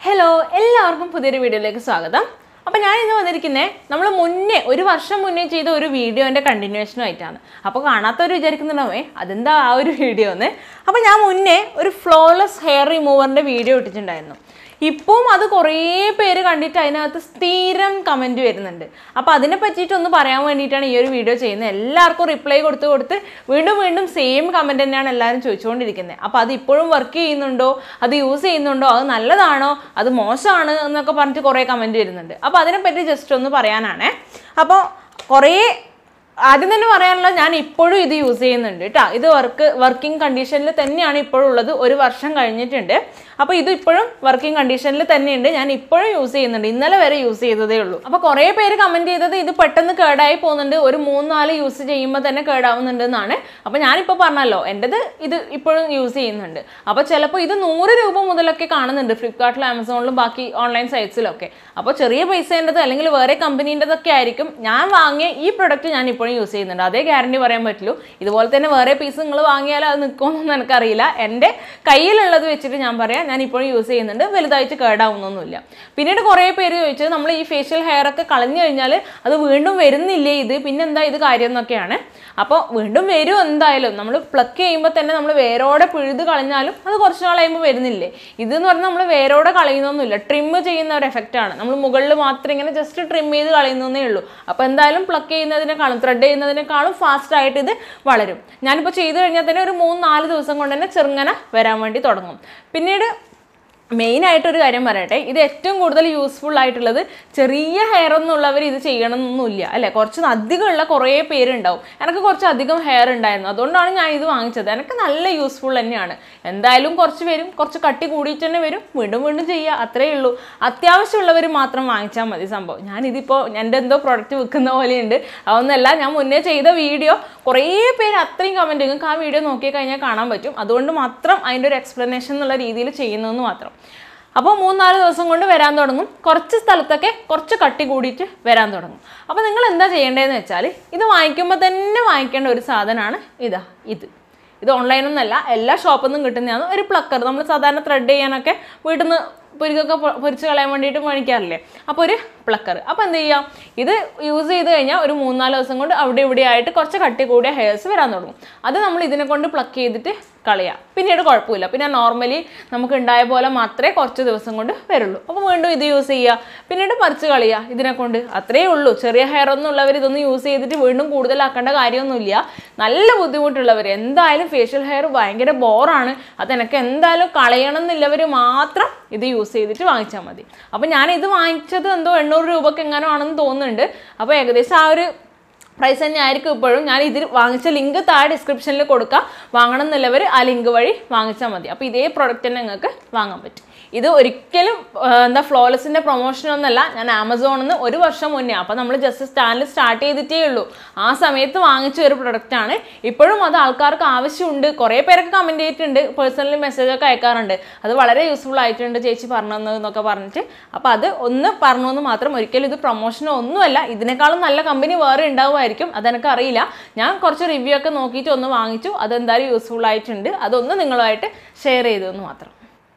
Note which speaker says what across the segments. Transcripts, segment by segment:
Speaker 1: hello എല്ലാവർക്കും പുതിയൊരു വീഡിയോയിലേക്ക് സ്വാഗതം അപ്പോൾ ഞാൻ ഇന്ന് വന്നിരിക്കുന്നത് നമ്മൾ മുന്നേ ഒരു വർഷം മുന്നേ ചെയ്ത ഒരു വീഡിയോൻ്റെ കണ്ടിന്യൂഷനുമായിട്ടാണ് അപ്പോൾ കാണാത്തവർ വിചാരിക്കുന്നുണ്ടാവേ അതെന്താ ആ ഒരു വീഡിയോ എന്ന് അപ്പോൾ ഞാൻ മുന്നേ ഒരു ഫ്ലോലെസ് ഹെയർ റിമൂവറിൻ്റെ വീഡിയോ ഇട്ടിട്ടുണ്ടായിരുന്നു ഇപ്പം അത് കുറേ പേര് കണ്ടിട്ട് അതിനകത്ത് സ്ഥിരം കമൻറ്റ് വരുന്നുണ്ട് അപ്പോൾ അതിനെ പറ്റിയിട്ടൊന്ന് പറയാൻ വേണ്ടിയിട്ടാണ് ഈ ഒരു വീഡിയോ ചെയ്യുന്നത് എല്ലാവർക്കും റിപ്ലൈ കൊടുത്ത് കൊടുത്ത് വീണ്ടും വീണ്ടും സെയിം കമൻറ്റ് തന്നെയാണ് എല്ലാവരും ചോദിച്ചുകൊണ്ടിരിക്കുന്നത് അപ്പോൾ അത് ഇപ്പോഴും വർക്ക് ചെയ്യുന്നുണ്ടോ അത് യൂസ് ചെയ്യുന്നുണ്ടോ അത് നല്ലതാണോ അത് മോശമാണ് എന്നൊക്കെ പറഞ്ഞിട്ട് കുറേ കമൻറ്റ് വരുന്നുണ്ട് അപ്പോൾ അതിനെപ്പറ്റി ജസ്റ്റ് ഒന്ന് പറയാനാണേ അപ്പോൾ കുറേ ആദ്യം തന്നെ പറയാനുള്ളത് ഞാൻ ഇപ്പോഴും ഇത് യൂസ് ചെയ്യുന്നുണ്ട് കേട്ടോ ഇത് വർക്ക് വർക്കിംഗ് കണ്ടീഷനിൽ തന്നെയാണ് ഇപ്പോഴും ഉള്ളത് ഒരു വർഷം കഴിഞ്ഞിട്ടുണ്ട് അപ്പോൾ ഇത് ഇപ്പോഴും വർക്കിംഗ് കണ്ടീഷനിൽ തന്നെയുണ്ട് ഞാൻ ഇപ്പോഴും യൂസ് ചെയ്യുന്നുണ്ട് ഇന്നലെ വരെ യൂസ് ചെയ്തതേ ഉള്ളൂ അപ്പോൾ കുറേ പേര് കമൻറ്റ് ചെയ്തത് ഇത് പെട്ടെന്ന് കേടായി പോകുന്നുണ്ട് ഒരു മൂന്ന് നാല് യൂസ് ചെയ്യുമ്പോൾ തന്നെ കേടാവുന്നുണ്ട് എന്നാണ് അപ്പോൾ ഞാനിപ്പോൾ പറഞ്ഞല്ലോ എൻ്റെത് ഇത് ഇപ്പോഴും യൂസ് ചെയ്യുന്നുണ്ട് അപ്പോൾ ചിലപ്പോൾ ഇത് നൂറ് രൂപ മുതലൊക്കെ കാണുന്നുണ്ട് ഫ്ലിപ്കാർട്ടിലും ആമസോണിലും ബാക്കി ഓൺലൈൻ സൈറ്റ്സിലൊക്കെ അപ്പോൾ ചെറിയ പൈസേൻ്റെത് അല്ലെങ്കിൽ വേറെ കമ്പനീൻ്റെതൊക്കെ ആയിരിക്കും ഞാൻ വാങ്ങിയ ഈ പ്രൊഡക്റ്റ് ഞാൻ ഇപ്പോഴും യൂസ് ചെയ്യുന്നുണ്ട് അതേ ഗ്യാരണ്ടി പറയാൻ പറ്റുള്ളൂ ഇതുപോലെ തന്നെ വേറെ പീസ് നിങ്ങൾ വാങ്ങിയാൽ അത് നിൽക്കുമെന്നൊന്നും എനിക്കറിയില്ല എൻ്റെ കയ്യിലുള്ളത് വെച്ചിട്ട് ഞാൻ പറയാം ഞാൻ ഇപ്പോഴും യൂസ് ചെയ്യുന്നുണ്ട് വലുതായിട്ട് കേടാവുന്നൊന്നുമില്ല പിന്നീട് കുറേ പേര് ചോദിച്ചത് നമ്മൾ ഈ ഫേഷ്യൽ ഹെയർ ഒക്കെ കളഞ്ഞു കഴിഞ്ഞാൽ അത് വീണ്ടും വരുന്നില്ലേ ഇത് പിന്നെന്താ ഇത് കാര്യം എന്നൊക്കെയാണ് അപ്പോൾ വീണ്ടും വരും എന്തായാലും നമ്മൾ പ്ലക്ക് ചെയ്യുമ്പോൾ തന്നെ നമ്മൾ വേരോടെ പിഴുത് കളഞ്ഞാലും അത് കുറച്ച് നാൾ കഴിയുമ്പോൾ വരുന്നില്ലേ ഇതെന്ന് പറഞ്ഞാൽ നമ്മൾ വേരോടെ കളയുന്നൊന്നുമില്ല ട്രിം ചെയ്യുന്ന ഒരു എഫക്റ്റാണ് നമ്മൾ മുകളിൽ മാത്രം ഇങ്ങനെ ജസ്റ്റ് ട്രിം ചെയ്ത് കളയുന്നതേ ഉള്ളൂ അപ്പോൾ എന്തായാലും പ്ലക്ക് ചെയ്യുന്നതിനേക്കാളും ത്രെഡ് ചെയ്യുന്നതിനേക്കാളും ഫാസ്റ്റ് ആയിട്ട് ഇത് വളരും ഞാനിപ്പോൾ ചെയ്ത് കഴിഞ്ഞാൽ തന്നെ ഒരു മൂന്ന് നാല് ദിവസം കൊണ്ട് തന്നെ ചെറുങ്ങനെ വരാൻ വേണ്ടി തുടങ്ങും പിന്നീട് മെയിൻ ആയിട്ടൊരു കാര്യം പറയട്ടെ ഇത് ഏറ്റവും കൂടുതൽ യൂസ്ഫുൾ ആയിട്ടുള്ളത് ചെറിയ ഹെയർ ഒന്നുള്ളവർ ഇത് ചെയ്യണമെന്നൊന്നുമില്ല അല്ലേ കുറച്ച് അധികമുള്ള കുറേ പേരുണ്ടാവും എനിക്ക് കുറച്ച് അധികം ഹെയർ ഉണ്ടായിരുന്നു അതുകൊണ്ടാണ് ഞാൻ ഇത് വാങ്ങിച്ചത് എനിക്ക് നല്ല യൂസ്ഫുൾ തന്നെയാണ് എന്തായാലും കുറച്ച് വരും കുറച്ച് കട്ടി കൂടിയിട്ട് തന്നെ വരും വീണ്ടും വീണ്ടും ചെയ്യുക അത്രയേ ഉള്ളൂ അത്യാവശ്യമുള്ളവർ മാത്രം വാങ്ങിച്ചാൽ മതി സംഭവം ഞാൻ ഇതിപ്പോൾ എൻ്റെ എന്തോ പ്രൊഡക്റ്റ് വിൽക്കുന്ന പോലെയുണ്ട് അതൊന്നല്ല ഞാൻ മുന്നേ ചെയ്ത വീഡിയോ കുറേ പേര് അത്രയും കമൻറ്റ് നിങ്ങൾക്ക് ആ വീഡിയോ നോക്കി കഴിഞ്ഞാൽ കാണാൻ പറ്റും അതുകൊണ്ട് മാത്രം അതിൻ്റെ ഒരു എക്സ്പ്ലനേഷൻ എന്നുള്ള രീതിയിൽ ചെയ്യുന്നതെന്ന് മാത്രം അപ്പോൾ മൂന്നാല് ദിവസം കൊണ്ട് വരാൻ തുടങ്ങും കുറച്ച് സ്ഥലത്തൊക്കെ കുറച്ച് കട്ടി കൂടിയിട്ട് വരാൻ തുടങ്ങും അപ്പോൾ നിങ്ങൾ എന്താ ചെയ്യേണ്ടതെന്ന് വെച്ചാൽ ഇത് വാങ്ങിക്കുമ്പോൾ തന്നെ വാങ്ങിക്കേണ്ട ഒരു സാധനമാണ് ഇതാ ഇത് ഇത് ഓൺലൈനൊന്നല്ല എല്ലാ ഷോപ്പിൽ നിന്നും കിട്ടുന്നതാണ് ഒരു പ്ലക്കർ നമ്മൾ സാധാരണ ത്രെഡ് ചെയ്യാനൊക്കെ വീട്ടിൽ നിന്ന് പൊരിക്കൊക്കെ പൊ- പൊരിച്ച് കളയാൻ വേണ്ടിയിട്ട് മേടിക്കാറില്ലേ അപ്പോൾ ഒരു പ്ലക്കർ അപ്പോൾ എന്ത് ചെയ്യാം ഇത് യൂസ് ചെയ്ത് കഴിഞ്ഞാൽ ഒരു മൂന്നാല് ദിവസം കൊണ്ട് അവിടെ ഇവിടെ ആയിട്ട് കുറച്ച് കട്ടി കൂടിയ ഹെയർസ് വരാൻ തുടങ്ങും അത് നമ്മൾ ഇതിനെ കൊണ്ട് പ്ലക്ക് ചെയ്തിട്ട് കളയാം പിന്നീട് കുഴപ്പമില്ല പിന്നെ നോർമലി നമുക്ക് ഉണ്ടായ പോലെ മാത്രമേ കുറച്ച് ദിവസം കൊണ്ട് വരുള്ളൂ അപ്പോൾ വീണ്ടും ഇത് യൂസ് ചെയ്യുക പിന്നീട് പറിച്ച് കളയുക ഇതിനെ കൊണ്ട് അത്രയേ ഉള്ളൂ ചെറിയ ഹെയർ ഒന്നും ഉള്ളവർ ഇതൊന്നും യൂസ് ചെയ്തിട്ട് വീണ്ടും കൂടുതലാക്കേണ്ട കാര്യമൊന്നുമില്ല നല്ല ബുദ്ധിമുട്ടുള്ളവർ എന്തായാലും ഫേഷ്യൽ ഹെയർ ഭയങ്കര ബോറാണ് അതെനിക്ക് എന്തായാലും കളയണം എന്നുള്ളവർ മാത്രം ഇത് യൂസ് ചെയ്തിട്ട് വാങ്ങിച്ചാൽ മതി അപ്പോൾ ഞാൻ ഇത് വാങ്ങിച്ചത് എന്തോ എണ്ണൂറ് രൂപയ്ക്ക് എങ്ങാനോ ആണെന്ന് തോന്നുന്നുണ്ട് അപ്പോൾ ഏകദേശം ആ ഒരു പ്രൈസ് തന്നെ ആയിരിക്കും ഇപ്പോഴും ഞാൻ ഇതിൽ വാങ്ങിച്ച ലിങ്ക് താഴെ ഡിസ്ക്രിപ്ഷനിൽ കൊടുക്കാം വാങ്ങണം എന്നുള്ളവർ ആ ലിങ്ക് വഴി വാങ്ങിച്ചാൽ മതി അപ്പോൾ ഇതേ പ്രൊഡക്റ്റ് തന്നെ നിങ്ങൾക്ക് വാങ്ങാൻ പറ്റും ഇത് ഒരിക്കലും ആ, എന്താ ഫ്ലോലെസിൻ്റെ പ്രൊമോഷൻ ഒന്നല്ല ഞാൻ ആമസോണിൽ നിന്ന് ഒരു വർഷം മുന്നേ അപ്പോൾ നമ്മൾ ജസ്റ്റ് സ്റ്റാൻഡിൽ സ്റ്റാർട്ട് ചെയ്തിട്ടേ ഉള്ളൂ ആ സമയത്ത് വാങ്ങിച്ച ഒരു പ്രൊഡക്റ്റാണ് ഇപ്പോഴും അത് ആൾക്കാർക്ക് ആവശ്യമുണ്ട് കുറേ പേരൊക്കെ കമൻറ്റ് ചെയ്തിട്ടുണ്ട് പേഴ്സണലി മെസ്സേജൊക്കെ അയക്കാറുണ്ട് അത് വളരെ യൂസ്ഫുൾ ആയിട്ടുണ്ട് ചേച്ചി പറഞ്ഞു എന്നൊക്കെ പറഞ്ഞിട്ട് അപ്പോൾ അത് ഒന്ന് പറഞ്ഞു എന്ന് മാത്രം ഒരിക്കലും ഇത് പ്രൊമോഷനോ ഒന്നുമല്ല ഇതിനേക്കാളും നല്ല കമ്പനി വേറെ ഉണ്ടാവുമായിരിക്കും അതെനിക്ക് അറിയില്ല ഞാൻ കുറച്ച് റിവ്യൂ ഒക്കെ നോക്കിയിട്ട് ഒന്ന് വാങ്ങിച്ചു അതെന്തായാലും യൂസ്ഫുൾ ആയിട്ടുണ്ട് അതൊന്ന് നിങ്ങളുമായിട്ട് ഷെയർ ചെയ്തു എന്ന് മാത്രം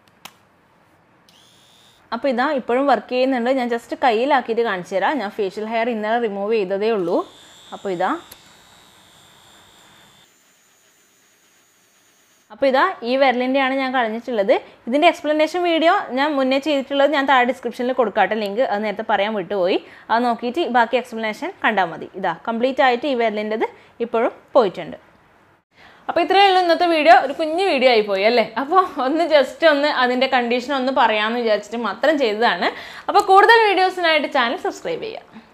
Speaker 1: അപ്പോൾ ഇതാ ഇപ്പോഴും വർക്ക് ചെയ്യുന്നുണ്ട് ഞാൻ ജസ്റ്റ് കയ്യിലാക്കിയിട്ട് കാണിച്ചു തരാം ഞാൻ ഫേഷ്യൽ ഹെയർ ഇന്നലെ റിമൂവ് ചെയ്തതേ ഉള്ളൂ അപ്പോൾ ഇതാ അപ്പോൾ ഇതാ ഈ വിരലിൻ്റെയാണ് ഞാൻ കളഞ്ഞിട്ടുള്ളത് ഇതിൻ്റെ എക്സ്പ്ലനേഷൻ വീഡിയോ ഞാൻ മുന്നേ ചെയ്തിട്ടുള്ളത് ഞാൻ താഴെ ഡിസ്ക്രിപ്ഷനിൽ കൊടുക്കാട്ടെ ലിങ്ക് അത് നേരത്തെ പറയാൻ വിട്ടുപോയി അത് നോക്കിയിട്ട് ബാക്കി എക്സ്പ്ലനേഷൻ കണ്ടാൽ മതി ഇതാ കംപ്ലീറ്റ് ആയിട്ട് ഈ വിരലിൻ്റെത് ഇപ്പോഴും പോയിട്ടുണ്ട് അപ്പോൾ ഇത്രയേ ഉള്ളൂ ഇന്നത്തെ വീഡിയോ ഒരു കുഞ്ഞു വീഡിയോ ആയി പോയി അല്ലേ അപ്പോൾ ഒന്ന് ജസ്റ്റ് ഒന്ന് അതിൻ്റെ കണ്ടീഷൻ ഒന്ന് പറയാമെന്ന് വിചാരിച്ചിട്ട് മാത്രം ചെയ്തതാണ് അപ്പോൾ കൂടുതൽ വീഡിയോസിനായിട്ട് ചാനൽ സബ്സ്ക്രൈബ് ചെയ്യുക